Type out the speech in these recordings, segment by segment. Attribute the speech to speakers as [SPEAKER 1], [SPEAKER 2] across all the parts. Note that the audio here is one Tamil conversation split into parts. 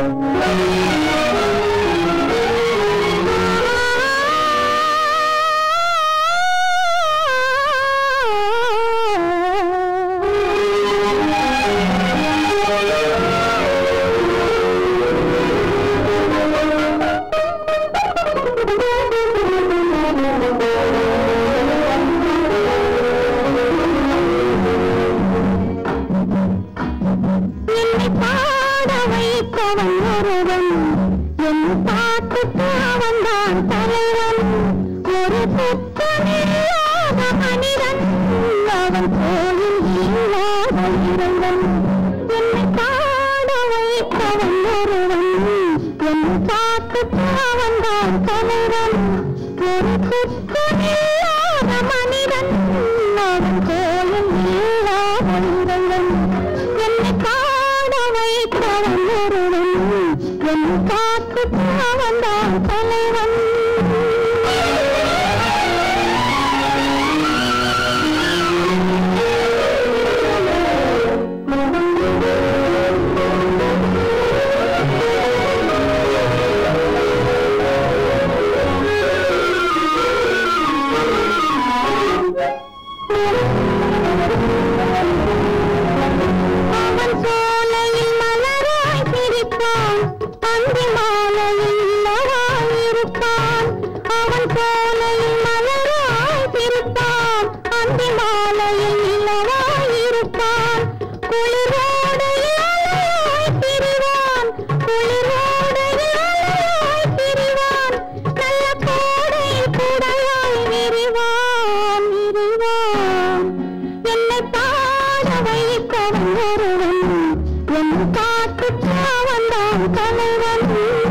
[SPEAKER 1] என்னை பாட வைத்தவன் ஒருவன் என் பாட்டுக்கு அவன்தான் தலைவன் ஒரு குற்றமில்லாத மனிதன் அவன் கோயில் இல்லாத இறைவன் என்னை பாட வைத்தவன் ஒருவன் என் பாட்டுக்கு அவன்தான் தலைவன் ஒரு குற்றமில்லாத மனிதன் அவன் கோயில் இல்லாத இறைவன் என்னை காண வைத்தவன் ஒருவன் என் காத்து வந்தான் தலைவன் அவன் சோலையில் மலராய் சிரிப்பான் அந்தி மாலையில் இல்லவாய் இருப்பான் அவன் சோலையில் மலராய் சிரிப்பான் அந்தி மாலையில் இல்லவாய் இருப்பான் குளிரோடு இலையாய் திரிவான் குளிரோடு இலையாய் திரிவான் நல்ல கோடையில் குடையாய் விரிவான் விரிவான் என்னை பாட வைத்தவன் ஒருவன் என் காத்து வந்தான் தலைவன்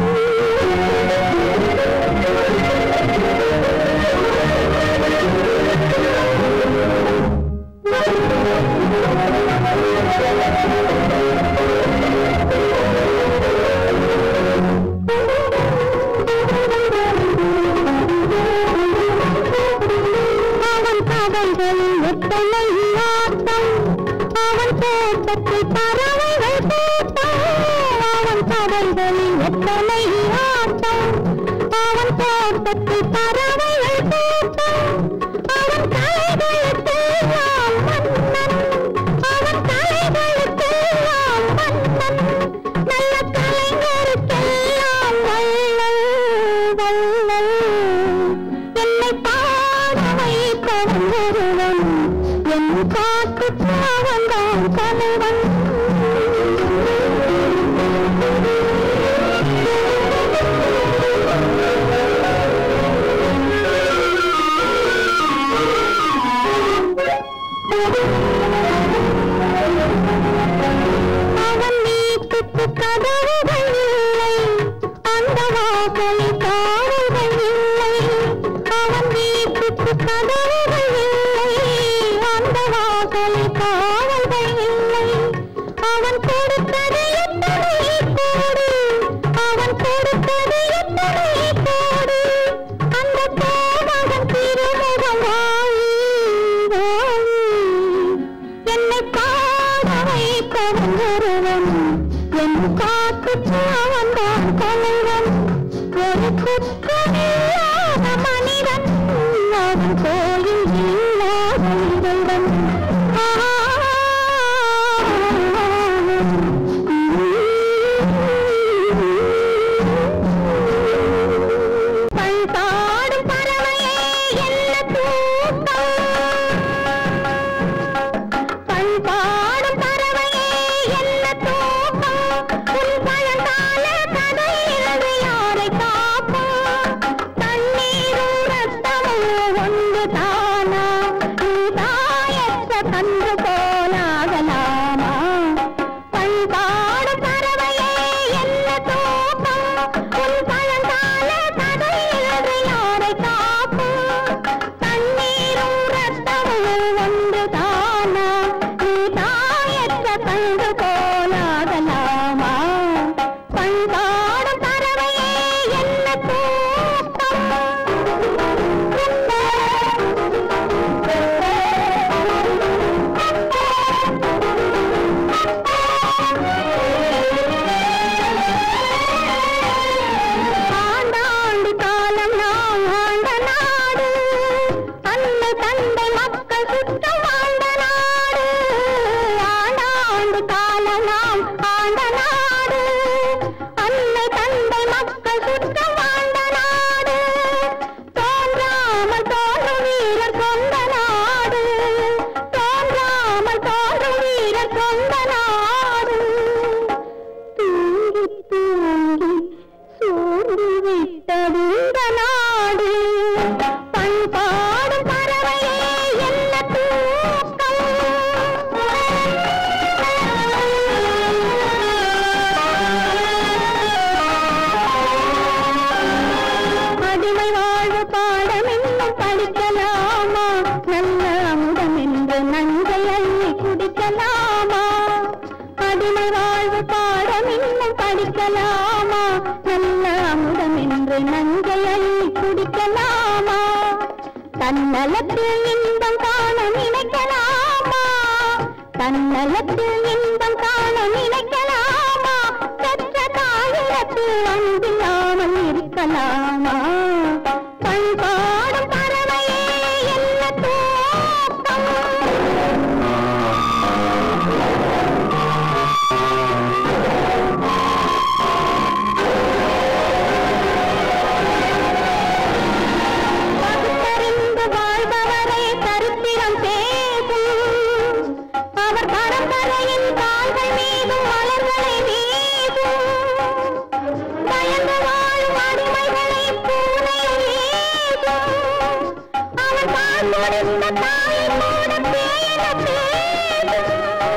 [SPEAKER 1] அவன் கதைகளில் எத்தனை ஆட்டம் அவன் தோட்டத்தில் பறவைகள் கூட்டம் அவன் கதைகளில் எத்தனை ஆட்டம் அவன் தோட்டத்தில் பறவைகள் கூட்டம் அவன் தலைகளுக்கெல்லாம் மன்னன் அவன் தலைகளுக்கெல்லாம் மன்னன் நல்ல கலைஞருக்கெல்லாம் வள்ளல் வள்ளல் என்னை பாட வைத்தவன் ஒருவன் என் காத்து வந்தான் தலைவன் அவன் வீட்டுக்கு கதவுகள் இல்லை அந்த வாசலில் காவல்கள் இல்லை அவன் வீட்டுக்கு கதவுகள் இல்லை அந்த வாசலில் காவல்கள் இல்லை அவன் கொடுத்தது எத்தனை கோடி அவன் கொடுத்தது எத்தனை கோடி அந்த கோமகன் திருமுகம் வாழி வாழி என்னை பாட வைத்தவன் ஒருவன் என் காத்து வந்தான் தலைவன் ஒரு குற்றமில்லாத மனிதன் அவன் கோயில் இல்லாத இறைவன் பண்பாடும் பறவையே என்ன தூக்கம் பண்பாடும் பறவையே என்ன தூக்கம் உன் பழங்கால கதையிலிருந்து யாரை காப்போம் தண்ணீரும் ரத்தமும் ஒன்று தானா நீ தாயற்ற கன்று போலாகலாமா பண்பாடும் பறவையே என்ன தூக்கம் உன் பழங்கால கதையிலிருந்து யாரை காப்போம் தண்ணீரும் ரத்தமும் ஒன்று தானா நீ தாயற்ற கண்டு போலாகலாமா பண்பாடும் பறவையே என்ன தூக்கம் குடிக்கலாமா அடிமை வாழ்வு பாடம் இன்னும் படிக்கலாமா நல்ல அமுதம் என்று நஞ்சை அள்ளி குடிக்கலாமா தன்னலத்தில் இன்பம் காண நினைக்கலாமா தன்னலத்தில் இன்பம் காண நினைக்கலாமா பெற்ற தாயிடத்தில் அன்பில்லாமல் இருக்கலாமா பண்பாடும் பறவையே என்ன தூக்கம் பகுத்தறிந்து வாழ்பவரே சரித்திரம் பேசும் அவர் பரம்பரையின் கால்கள் மீதும் மலர்களை வீசும் பயந்து வாழும் அடிமைகளை பூனையில் ஏதும் அவர் பால் கொடுத்த தாயின் கூட பேயின பேசும்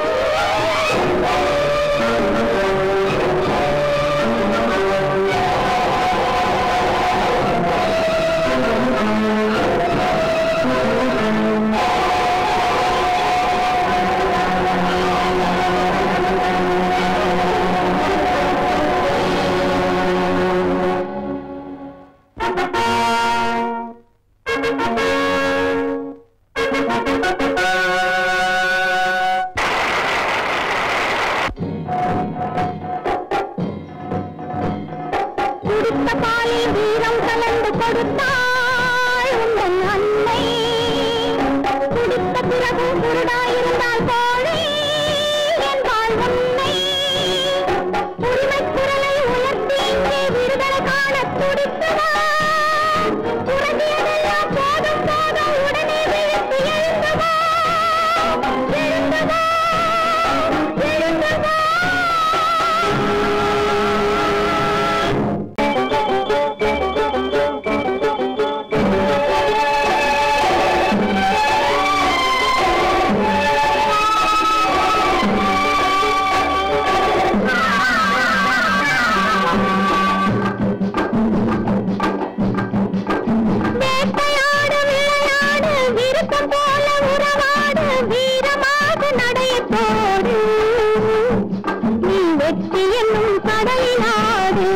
[SPEAKER 1] குடித்த பாலில் வீரம் கலந்து கொடுத்தாள் உந்தன் அன்னை குடித்த பிறகு குருடாயிருந்தால் கோழை என்பாள் உன்னை உரிமை குரலை உயர்த்தி இங்கே விடுதலை காண துடித்தவா உறங்கியதெல்லாம் போதும் போதும் உடனே விழித்து எழுந்தவா எழுந்தவா எழுந்தவா வேட்டையாடு விளையாடு விருப்பம் போல உறவாடு வீரமாக நடைய போடு நீ வெற்றி என்னும் கடலினாடு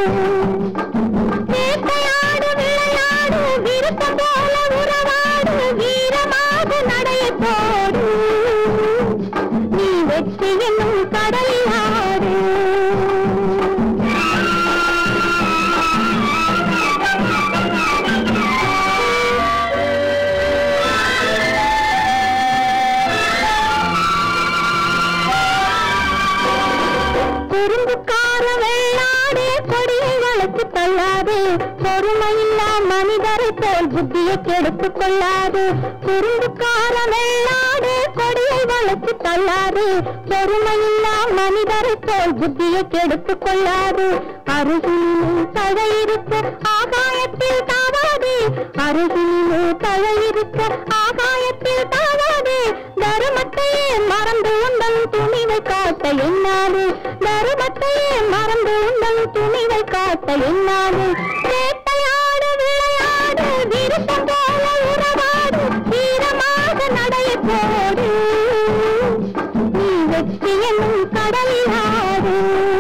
[SPEAKER 1] வேட்டையாடு விளையாடு விருப்பம் போல உறவாடு வீரமாக நடைய போடு நீ வெற்றி என்னும் கடலினாடு குறும்புக்கார வெள்ளாடு கொடியை வளர்த்து கொள்ளாது பொறுமையில்லா மனிதரை போல் புத்தியை கெடுத்துக் கொள்ளாது குறும்புக்கார வெள்ளாடு கொடியை வளர்த்து கொள்ளாது பொறுமையில்லா மனிதரை போல் புத்தியை கெடுத்துக் கொள்ளாது அருகிலே தழை இருக்க ஆகாயத்தில் தாவாது அருகிலே தழை இருக்க ஆகாயத்தில் தாவாது தருமத்தையே மறந்து உந்தன் துணிவை காட்ட எண்ணாது தருமத்தையே மறந்து உந்தன் துணிவை காட்ட எண்ணாது வேட்டையாடு விளையாடு விருப்பம் போல உறவாடு வீரமாக நடைய போடு நீ வெற்றி என்னும் கடலில் ஆடு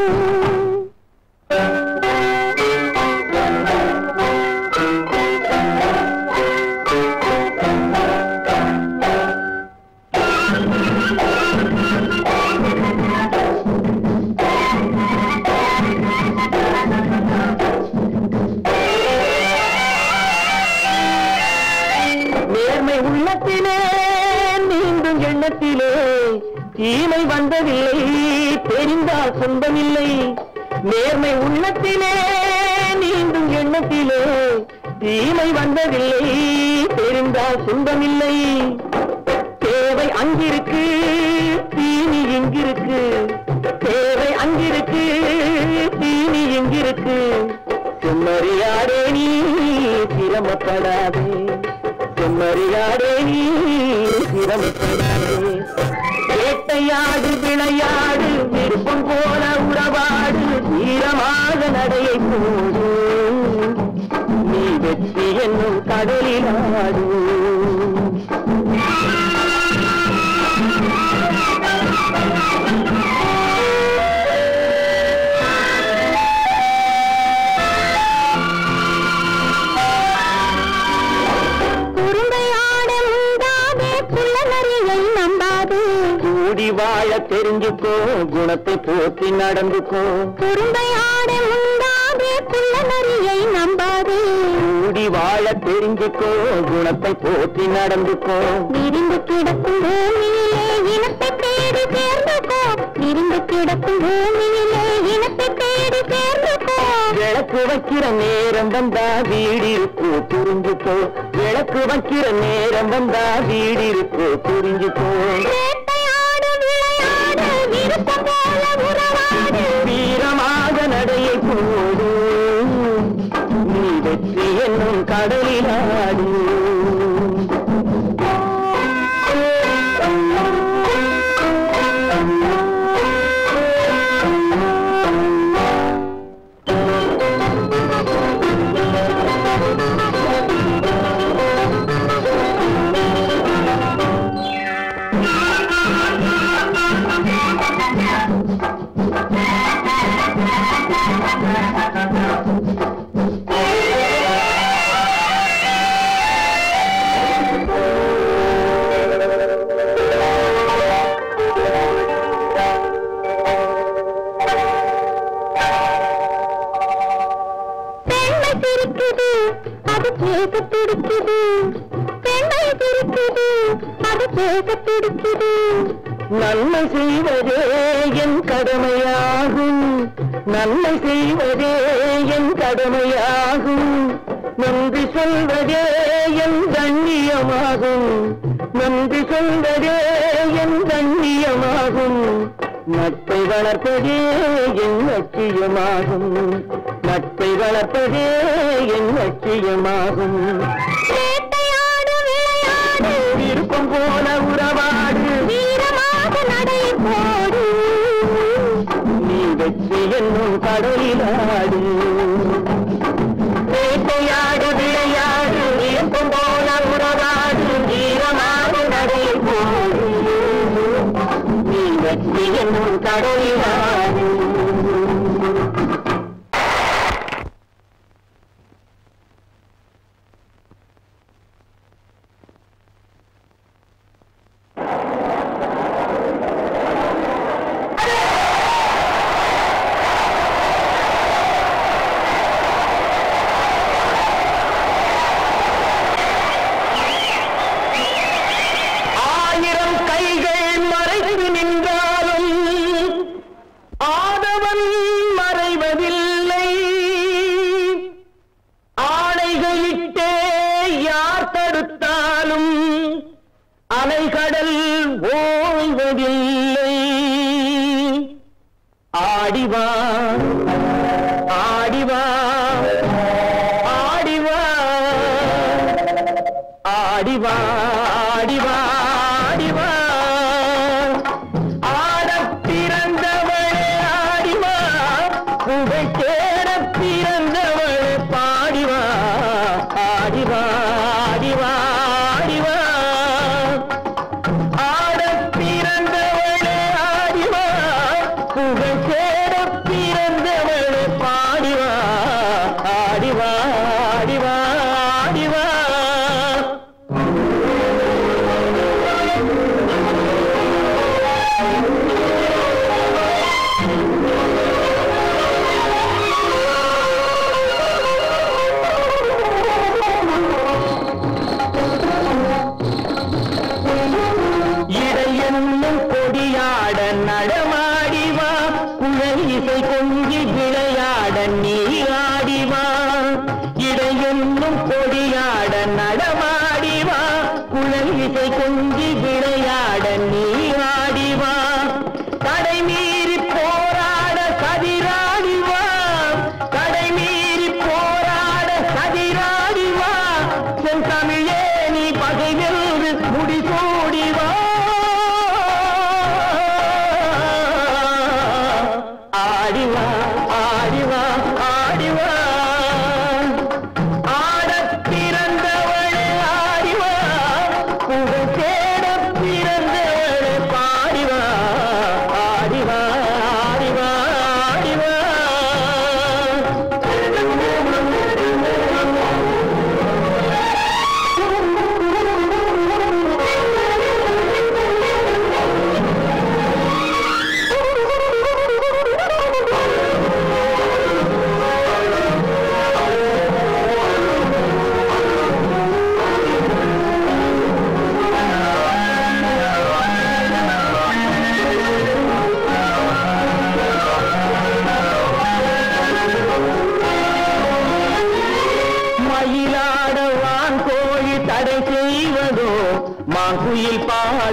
[SPEAKER 2] நேர்மை உள்ளத்திலே நீந்தும் எண்ணத்திலே தீமை வந்ததில்லை தெரிந்தால் சொந்தமில்லை நேர்மை உள்ளத்திலே நீந்தும் எண்ணத்திலே தீமை வந்ததில்லை தெரிந்தால் சொந்தமில்லை தேவை அங்கிருக்கு தீனி இங்கிருக்கு தேவை அங்கிருக்கு தீனி இங்கிருக்கு செம்மறியாடே நீ சிரமப்படாதே செம்மறியாடே நீ சிரமப்படாதே வேட்டையாடு விளையாடு விருப்பம் போல உறவாடு வீரமாக நடையை போடு நீ வெற்றி என்னும் கடலில் ஆடு கூடி வாழ தெரிஞ்சுக்கோ குணத்தை போற்றி நடந்துக்கோ
[SPEAKER 1] குறும்பை ஆட முந்தாதே குள்ள நரியை நம்பாதே
[SPEAKER 2] கூடி வாழ தெரிஞ்சுக்கோ குணத்தை போற்றி நடந்துக்கோ
[SPEAKER 1] விரிந்து கிடக்கும் பூமியிலே இனத்தை தேடி சேர்ந்துக்கோ விரிந்து கிடக்கும் பூமியிலே இனத்தை தேடி சேர்ந்துக்கோ
[SPEAKER 2] விளக்கு வைக்கிற நேரம் வந்தா வீடு இருக்கோ புரிஞ்சுக்கோ விளக்கு வைக்கிற நேரம் வந்தா வீடு இருக்கோ புரிஞ்சுக்கோ
[SPEAKER 1] வேட்டையாடு விளையாடு விருப்பம் போல உறவாடு
[SPEAKER 2] வீரமாக நடையை போடு நீ வெற்றி என்னும் கடலில் ஆடு
[SPEAKER 1] பெண்மை சிரிக்குது அது பேச துடிக்குது பெண்மை சிரிக்குது அது பேச துடிக்குது
[SPEAKER 2] நன்மை செய்வதே என் கடமையாகும் நன்மை செய்வதே என் கடமையாகும் நன்றி சொல்வதே என் கண்ணியமாகும் நன்றி சொல்வதே என் கண்ணியமாகும் நட்பை வளர்ப்பதே என் லட்சியமாகும் நட்பை வளர்ப்பதே என் லட்சியமாகும்
[SPEAKER 1] வேட்டையாடு விளையாடு
[SPEAKER 2] விருப்பம் போல உறவாடு
[SPEAKER 1] வீரமாக நடை போடு
[SPEAKER 2] நீ வெற்றி என்னும் கடலிலாடு வேட்டையாடு விளையாடு விருப்பம் போல உறவாடு வீரமாக நடை போடு நீ வெற்றி என்னும் கடலிலாடு ஆயிரம் கைகள் மறைத்து நின்றாலும் ஆதவன் மறைவதில்லை ஆணைகளிட்டே யார் தடுத்தாலும் அலைகடல் ஓய்வதில்லை ஆடிவா ஆடிவா ஆடிவா ஆடிவா ஆடிவா ஆடிவா ஆடப் பிறந்தவளே ஆடிவா புகழ் தேட பிறந்தவளே பாடிவா ஆடிவா ஆடிவா ஆடிவா ஆடப் பிறந்தவளே ஆடிவா புகழ் தேட பிறந்தவளே பாடிவா ஆடிவா ஆடிவா ஆடிவா இடையென்னும் கொடியாட நடமாடிவா குழல் இசை கொஞ்சி விளையாட நீ ஆடிவா இடையென்னும் கொடியாட நடமாடிவா குழல் இசை கொஞ்சி விளையாட நீ ஆடிவா தடை மீறி போராட கதிராடிவா தடை மீறி போராட கதிராடிவா சென் தமிழே நீ பகை வென்று முடிசூடிவா ஆடிவா ஆடிவா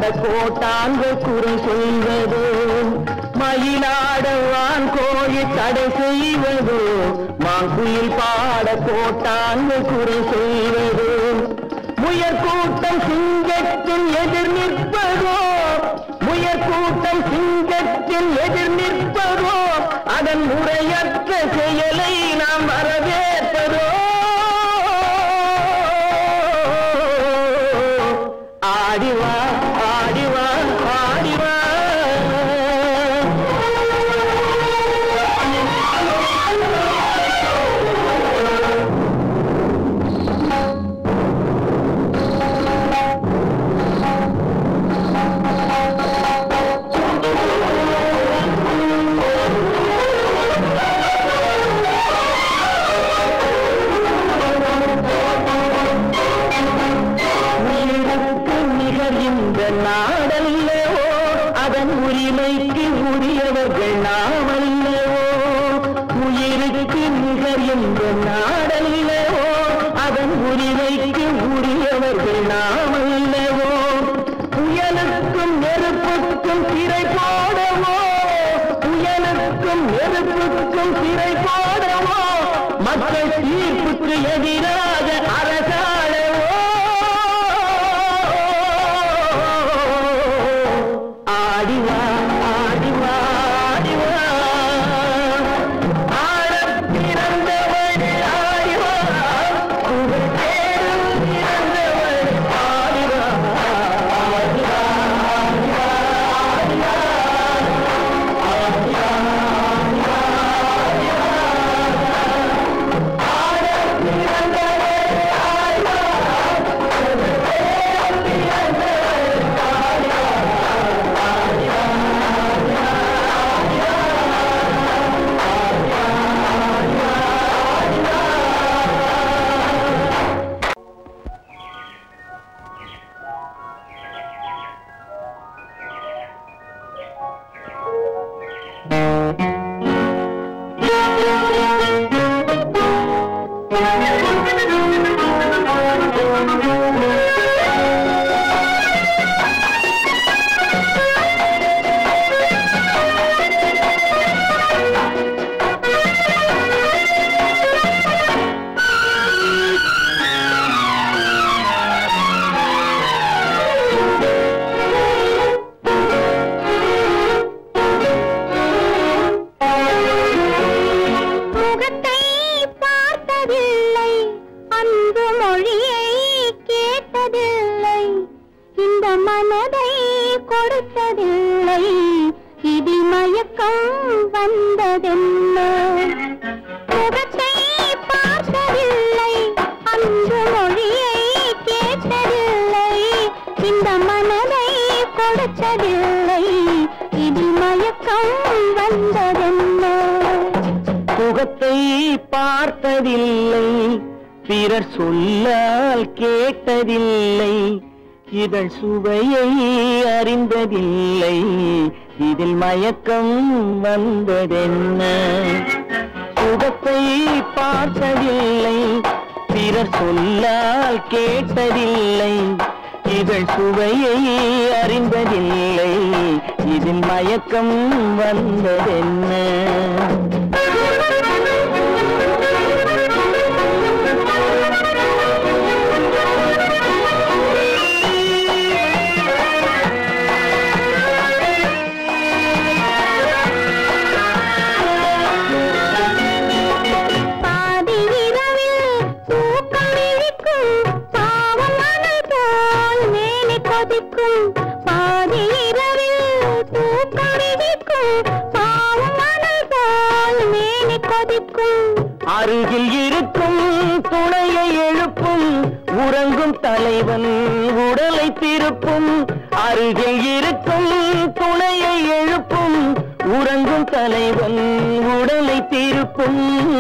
[SPEAKER 2] கோட்டான்கள் குறை சொல்வதோ மயிலாடவான் கோழி தடை செய்வதோ மாங்குயில் பாட கோட்டான்கள் குறை சொல்வதோ முயற்கூட்டம் சிங்கத்தின் எதிர் நிற்பதோ முயற்கூட்டம் சிங்கத்தின் எதிர் நிற்பதோ அதன் முறையற்ற செயலை நாம் வரவேற்பதோ ஆடிவா ஆடிவா ஆடிவா உயிருக்கு நிகர் இந்த நாடல்லவோ அதன் உரிமைக்கு உரியவர்கள் நாமல்லவோ உயிருக்கு நிகர் இந்த நாடல்லவோ அதன் உரிமைக்கு உரியவர்கள் நாமல்லவோ புயலுக்கும் நெருப்புக்கும் திரை போடவோ புயலுக்கும் நெருப்புக்கும் திரை போடவோ மக்கள் தீர்ப்புக்கு எதிராக அரசாளவோ ஆடிவா ஆடிவா ஆடிவா ஆடப் பிறந்தவள் ஆடிவா புகழ் தேடும் பிறந்தவள் ஆடிவா ஆடிவா
[SPEAKER 1] முகத்தை பார்த்ததில்லை அன்பு மொழியை கேட்டதில்லை இந்த மனதை கொடுத்ததில்லை இடி மயக்கம் வந்ததென்ன முகத்தை பார்த்ததில்லை அன்பு மொழியை கேட்டதில்லை இந்த மனதை கொடுத்ததில்லை இடி மயக்கம் வந்ததென்ன
[SPEAKER 2] முகத்தை பார்த்ததில்லை பிறர் சொல்லால் கேட்டதில்லை இதழ் சுவையை அறிந்ததில்லை இதில் மயக்கம் வந்ததென்ன சுகத்தை பார்த்ததில்லை பிறர் சொல்லால் கேட்டதில்லை இதழ் சுவையை அறிந்ததில்லை இதில் மயக்கம் வந்ததென்ன
[SPEAKER 1] பாதி இரவில் தூக்கம் இழிக்கும் பாவம் மணல் போல் மேலே கொதிக்கும் பாதி இரவில் தூக்கம் இழிக்கும் பாவம் மணல் போல் மேலே கொதிக்கும்
[SPEAKER 2] அருகில் இருக்கும் துணையை எழுப்பும் உறங்கும் தலைவன் உடலை திருப்பும் அருகில் இருக்கும் துணையை எழுப்பும் உறங்கும் தலைவன் உடலை திருப்பும்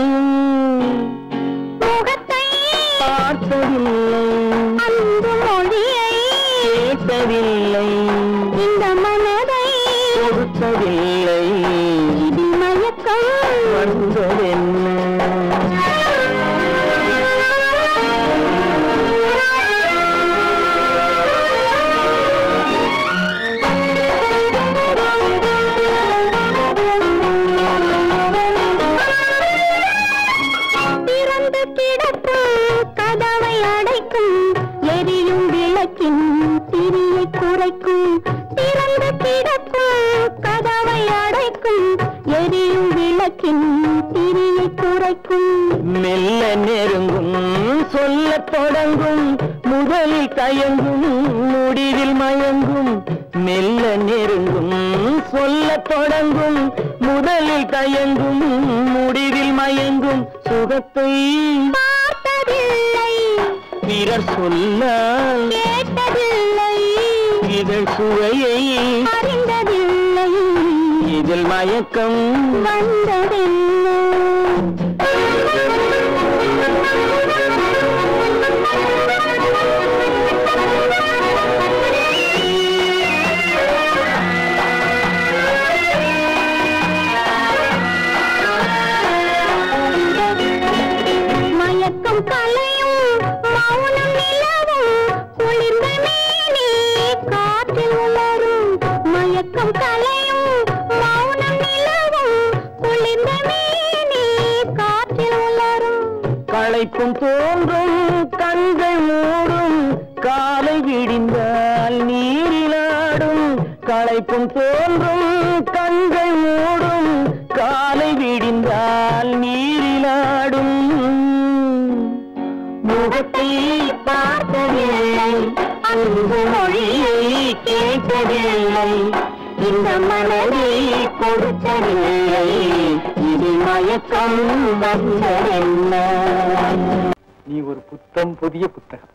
[SPEAKER 1] முகத்தை
[SPEAKER 2] பார்த்ததில்லை
[SPEAKER 1] அன்பு மொழியை
[SPEAKER 2] கேட்டதில்லை
[SPEAKER 1] இந்த மனதை
[SPEAKER 2] கொடுத்ததில்லை
[SPEAKER 1] இது மயக்கம்
[SPEAKER 2] வந்ததென்ன
[SPEAKER 1] விளக்கின் திரியை குறைக்கும்
[SPEAKER 2] மெல்ல நெருங்கும் சொல்லத் தொடங்கும் முதலில் தயங்கும் முடிவில் மயங்கும் மெல்ல நெருங்கும் சொல்லத் தொடங்கும் முதலில் தயங்கும் முடிவில் மயங்கும் சுகத்தை
[SPEAKER 1] பார்த்ததில்லை
[SPEAKER 2] பிறர் சொல்லால்
[SPEAKER 1] கேட்டதில்லை
[SPEAKER 2] இதழ் சுவையை
[SPEAKER 1] அறிந்ததில்லை
[SPEAKER 2] இதில் மயக்கம்
[SPEAKER 1] வந்ததில்லை மயக்கம் கலையும் மௌனம் நிலவும் குளிர்ந்த மேனி காற்றில் உலரும் மயக்கம் கலையும் மௌனம் நிலவும் குளிர்ந்த மேனி காற்றில் உலரும்
[SPEAKER 2] களைப்பும் தோன்றும் கண்கள் மூடும் காலை விடிந்தால் நீரிலாடும் களைப்பும் தோன்றும் கண்கள் மூடும் காலை விடிந்தால் நீரிலாடும் முகத்தை பார்த்ததில்லை அன்பு மொழியை கேட்டதில்லை இந்த மனதை கொடுத்ததில்லை இது மயக்கம் வந்ததென்ன நீ ஒரு புத்தம் புதிய புத்தகம்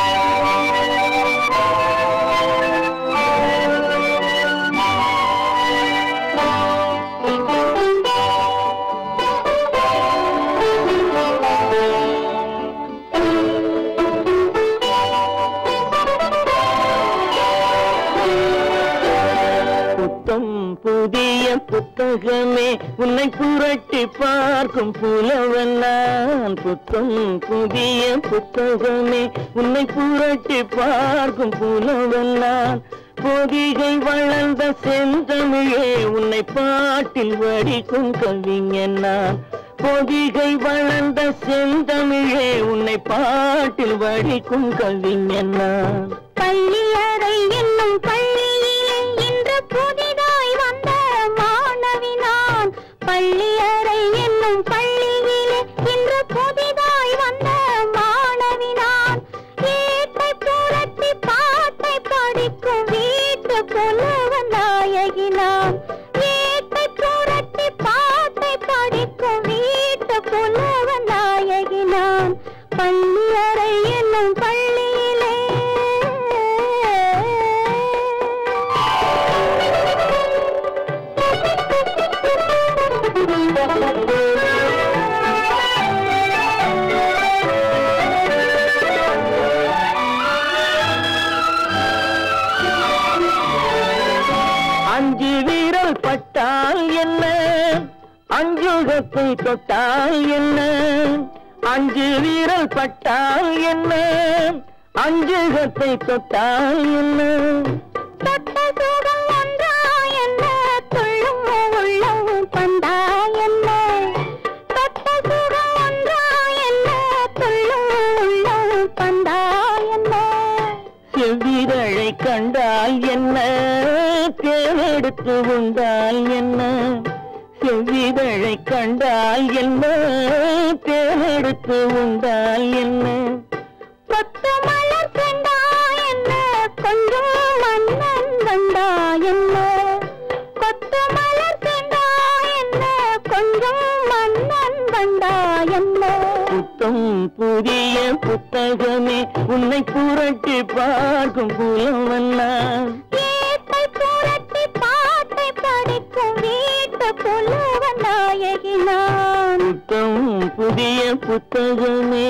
[SPEAKER 2] புத்தம் புதிய புத்தகமே உன்னை புரட்டி பார்க்கும் புலவன் நான் புத்தம் புதிய புத்தகமே உன்னை புரட்டி பார்க்கும் புலவன் நான் பொதிகை வளர்ந்த செந்தமிழே உன்னை பாட்டில் வடிக்கும் கவிஞன் நான் பொதிகை வளர்ந்த செந்தமிழே உன்னை பாட்டில் வடிக்கும் கவிஞன் நான்
[SPEAKER 1] பள்ளியறை என்னும் பள்ளியிலே இன்று புதிதாய் வந்த மாணவி நான் பள்ளியறை என்னும் பள்ளியிலே இன்று புதிதாய் வந்த மாணவி நான் ஏட்டை புரட்டி பாட்டை படிக்கும் வீட்டு புலவன் நாயகி நான் ஏட்டை புரட்டி பாட்டை படிக்கும் வீட்டு புலவன் நாயகி நான் பள்ளியறை என்னும் பள்ளியிலே
[SPEAKER 2] அஞ்சு வீரல் பட்டால் என்ன அஞ்சுகத்தை தொட்டால் என்ன அஞ்சு வீரல் பட்டால் என்ன அஞ்சுகத்தை தொட்டால் என்ன
[SPEAKER 1] தொட்ட சுகம் ஒன்றா என்ன துள்ளும் உள்ளம் பந்தா என்ன தொட்ட சுகம் ஒன்றா என்ன துள்ளும் உள்ளம் பந்தா என்ன
[SPEAKER 2] செவ்விதழை கண்டால் என்ன தேவெடுத்து உண்டால் என்ன செவ்விதழை கண்டால் என்ன தேவெடுத்து உண்டால் என்ன
[SPEAKER 1] கொத்து மலர் கண்டா என்ன கொஞ்சம் மன்னன் வந்தா என்ன கொத்து மலர் கண்டா என்ன கொஞ்சம் மன்னன் வந்தா என்ன
[SPEAKER 2] புத்தம் புதிய புத்தகமே உன்னை புரட்டி பார்க்கும் புலவன் நான்
[SPEAKER 1] ஏட்டை புரட்டி பாட்டை படிக்கும் வீட்டு புலவன் நாயகி நான்
[SPEAKER 2] புத்தம் புதிய புத்தகமே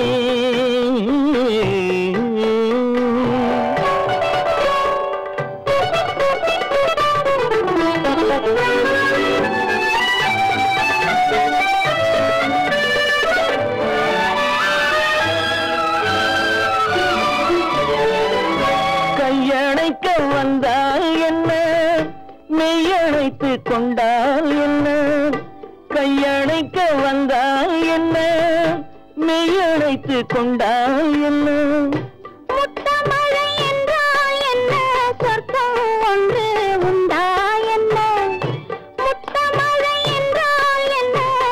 [SPEAKER 2] கையணைக்க வந்தால் என்ன மெய்யணைத்து கொண்டால் என்ன கையணைக்க வந்தால் என்ன மெய்யணைத்து கொண்டால் என்ன
[SPEAKER 1] முத்தமழை என்றால் என்ன சொர்க்கம் ஒன்று உண்டா என்ன முத்தமழை என்றால் என்ன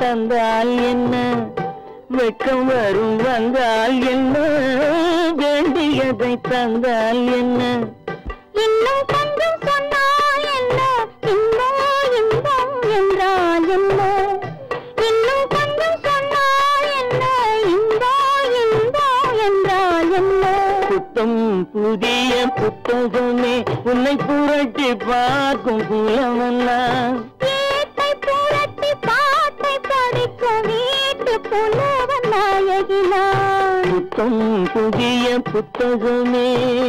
[SPEAKER 2] தந்தால் என்ன வெட்கம் வரும் வந்தால் என்ன வேண்டியதை தந்தால் என்ன
[SPEAKER 1] இன்னும் கொஞ்சம் சொன்னால் என்ன இன்பம் இன்பம் என்றால் என்ன இன்னும் கொஞ்சம் சொன்னால் என்ன இன்பம் இன்பம் என்றால் என்ன
[SPEAKER 2] புத்தம் புதிய புத்தகமே உன்னை புரட்டி பார்க்கும் புலவெல்லாம்
[SPEAKER 1] வீட்டை புரட்டி பாட்டை படிக்க வீட்டு புலவன் நாயகினான்
[SPEAKER 2] புத்தம் புதிய புத்தகமே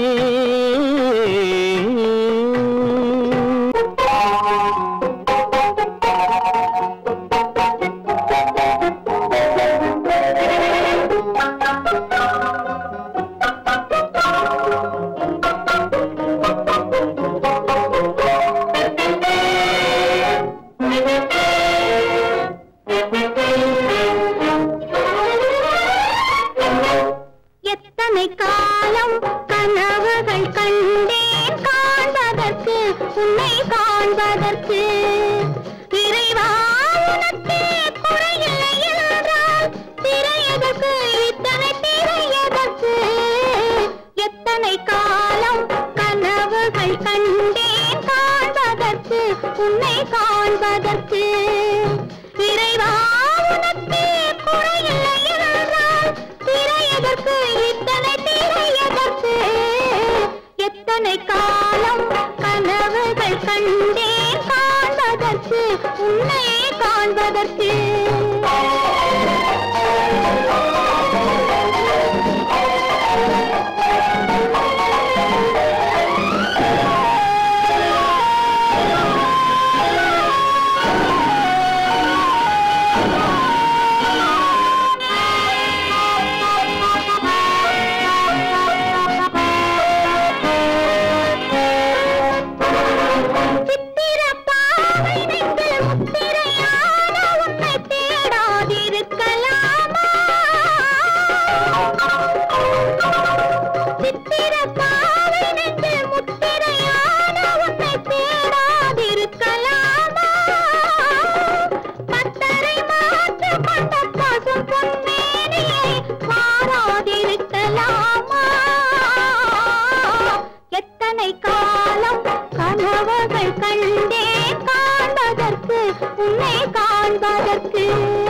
[SPEAKER 1] எத்தனை காலம் கனவுகள் கண்டேன் காண்பதற்கு உன்னை காண்பதற்கு இறைவா உனக்கே குறையில்லை என்றால் திரையதற்கு இத்தனை திரையதற்கு எத்தனை காலம் கனவுகள் கண்டேன் காண்பதற்கு உன்னை காண்பதற்கு இறைவா உனக்கே குறையில்லை என்றால் திரையதற்கு இத்தனை திரையதற்கு எத்தனை காலம் கனவுகள் கண்டேன் காண்பதற்கு உன்னை காண்பதற்கு சித்திர பாவை நெஞ்சில் முத்திரையான உன்னை தேடாதிருக்கலாமா சித்திர பாவை நெஞ்சில் முத்திரையான உன்னை தேடாதிருக்கலாமா பத்தரை மாற்று கொண்ட பசும் பொன்மேனியை மாறாதிருக்கலாமா எத்தனை காலம் கனவுகள் கண்டே காண்பதற்கு உன்னை காண்பதற்கு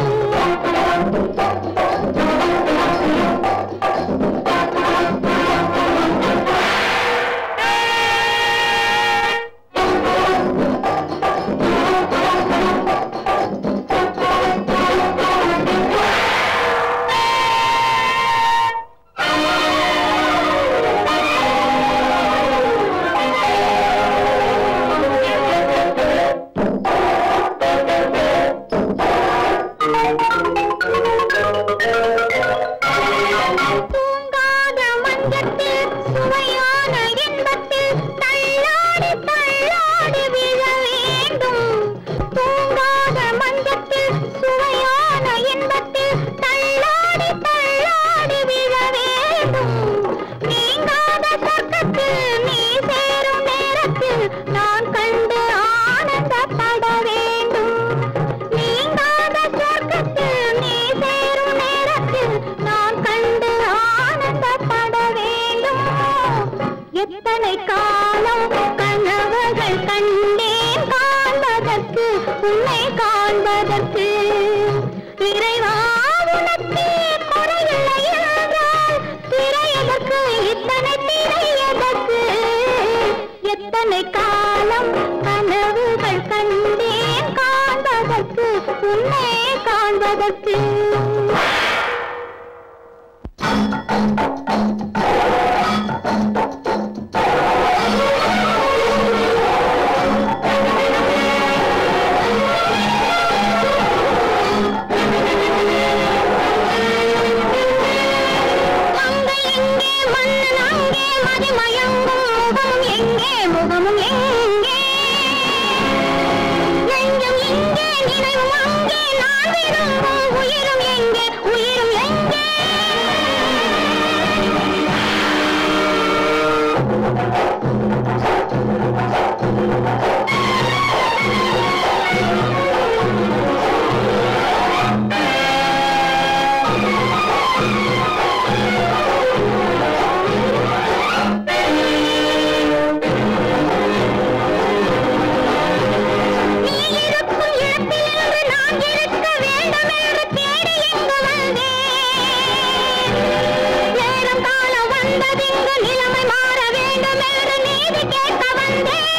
[SPEAKER 1] தூங்காத மஞ்சத்தில் சுவையான இன்பத்தில் தள்ளாடி தள்ளாடி விழ வேண்டும் தூங்காத மஞ்சத்தில் சுவையான இன்பத்தில் தள்ளாடி தள்ளாடி விழ வேண்டும் நீங்காத சொர்க்கத்தில் நீ சேரும் நேரத்தில் நான் கண்டு ஆனந்தப்பட வேண்டும் நீங்காத சொர்க்கத்தில் நீ சேரும் நேரத்தில் நான் கண்டு ஆனந்தப்பட வேண்டும் எத்தனை காலம் கனவுகள் கண்டேன் காண்பதற்கு உன்னை காண்பதற்கு இறைவா உனக்கே குறையில்லை என்றால் திரையதற்கு இத்தனை திரையதற்கு எத்தனை காலம் கனவுகள் கண்டேன் காண்பதற்கு உன்னை காண்பதற்கு அங்கே எங்கே மன்னன் அங்கே மதிமயங்கும் முகமும் எங்கே முகமும் எங்கே நெஞ்சம் எங்கே நினைவும் அங்கே நான் விரும்பும் உயிரும் எங்கே உயிரும் எங்கே வந்தேன்